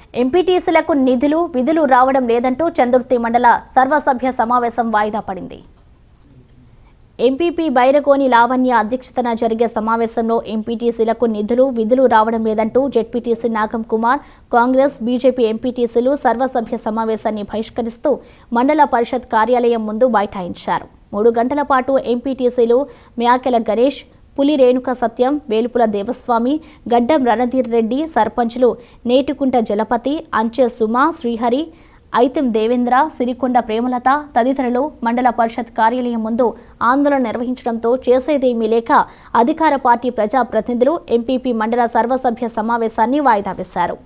ఎంపీటీసీలకు నిధులు విధులు రావడం లేదంటూ చందుర్తి మండల సర్వసభ్య సమావేశం వాయిదా పడింది ఎంపీపీ బైరగోని లావణ్య అధ్యక్షతన జరిగే సమావేశంలో ఎంపీటీసీలకు నిధులు విధులు రావడం లేదంటూ జెడ్పీటీసీ నాగం కుమార్ కాంగ్రెస్ బీజేపీ ఎంపీటీసీలు సర్వసభ్య సమావేశాన్ని బహిష్కరిస్తూ మండల పరిషత్ కార్యాలయం ముందు బైఠాయించారు మూడు గంటల పాటు ఎంపీటీసీలు మ్యాకెల గణేష్ పులి రేణుక సత్యం వేలుపుల దేవస్వామి గడ్డం రణధీర్ రెడ్డి సర్పంచ్లు నేటికుంట జలపతి అంచె సుమా శ్రీహరి ఐతం దేవేంద్ర సిరికొండ ప్రేమలత తదితరులు మండల పరిషత్ కార్యాలయం ముందు ఆందోళన నిర్వహించడంతో చేసేదేమీ లేక అధికార పార్టీ ప్రజాప్రతినిధులు ఎంపీపీ మండల సర్వసభ్య సమావేశాన్ని వాయిదా వేశారు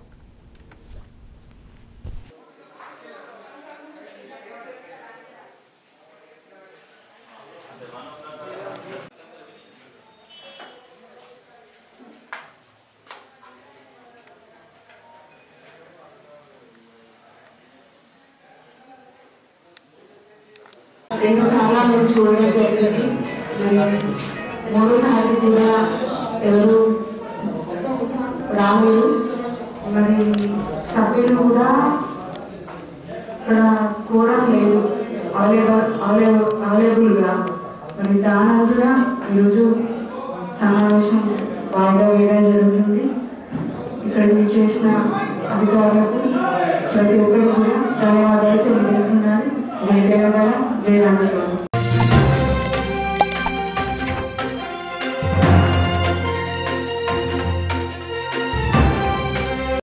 రెండు సార్లు మేము చూడడం జరిగింది మరి మూడోసారి కూడా ఎవరు రాలేదు మరి సభ్యులు కూడా ఇక్కడ కోరం లేదు అవైలబుల్ అవైలబుల్ అవైలబుల్గా మరి దానందున ఈరోజు సమావేశం వాయిదా వేయడం జరుగుతుంది ఇక్కడ చేసిన అధికారులకు ప్రతి ఒక్కరికి కూడా ధన్యవాదాలు